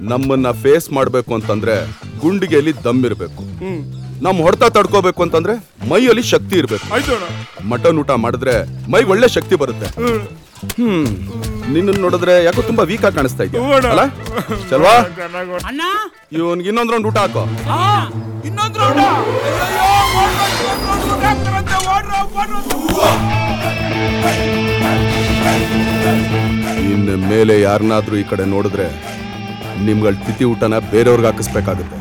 ನಮ್ಮನ್ನ ಫೇಸ್ ಮಾಡ್ಬೇಕು ಅಂತಂದ್ರೆ ಗುಂಡಿಗೆಯಲ್ಲಿ ದಮ್ ಇರ್ಬೇಕು ನಮ್ ಹೊಡೆತ ತಡ್ಕೋಬೇಕು ಅಂತಂದ್ರೆ ಮೈಯಲ್ಲಿ ಶಕ್ತಿ ಇರ್ಬೇಕು ಆಯ್ತು ಅಣ್ಣ ಮಟನ್ ಊಟ ಮಾಡಿದ್ರೆ ಮೈ ಒಳ್ಳೆ ಶಕ್ತಿ ಬರುತ್ತೆ ಹ್ಮ್ ನಿನ್ನ ನೋಡಿದ್ರೆ ಯಾಕೋ ತುಂಬಾ ವೀಕ್ ಆಗಿ ಕಾಣಿಸ್ತಾ ಹ್ಞೂ ಇದೆಯಾ ಅಣ್ಣ. ಅಲ್ಲ ಚಲ್ವಾ ಚೆನ್ನಾಗಿ ಅಣ್ಣ ಇವನ್ಗೆ ಇನ್ನೊಂದ್ ರೌಂಡ್ ಊಟ ಹಾಕೋ ಆ, ಇನ್ನೊಂದ್ ರೌಂಡ ಅಯ್ಯಯ್ಯೋ, ಓಡ್ರೋ, ಇನ್ನೊಂದ್ round ಊಟ ಹಾಕ್ತಾರಂತೆ, ಓಡ್ರೋ, ಓಡ್ರೋ ಅಂತ. ಇನ್ನು ಮೇಲೆ ಯಾರನ್ನಾದ್ರೂ ಈ ಕಡೆ ನೋಡಿದ್ರೆ ನಿಮ್ಗಳ ತಿಥಿ ಊಟನ ಬೇರೆಯವ್ರಿಗೆ ಹಾಕಿಸ್ಬೇಕಾಗುತ್ತೆ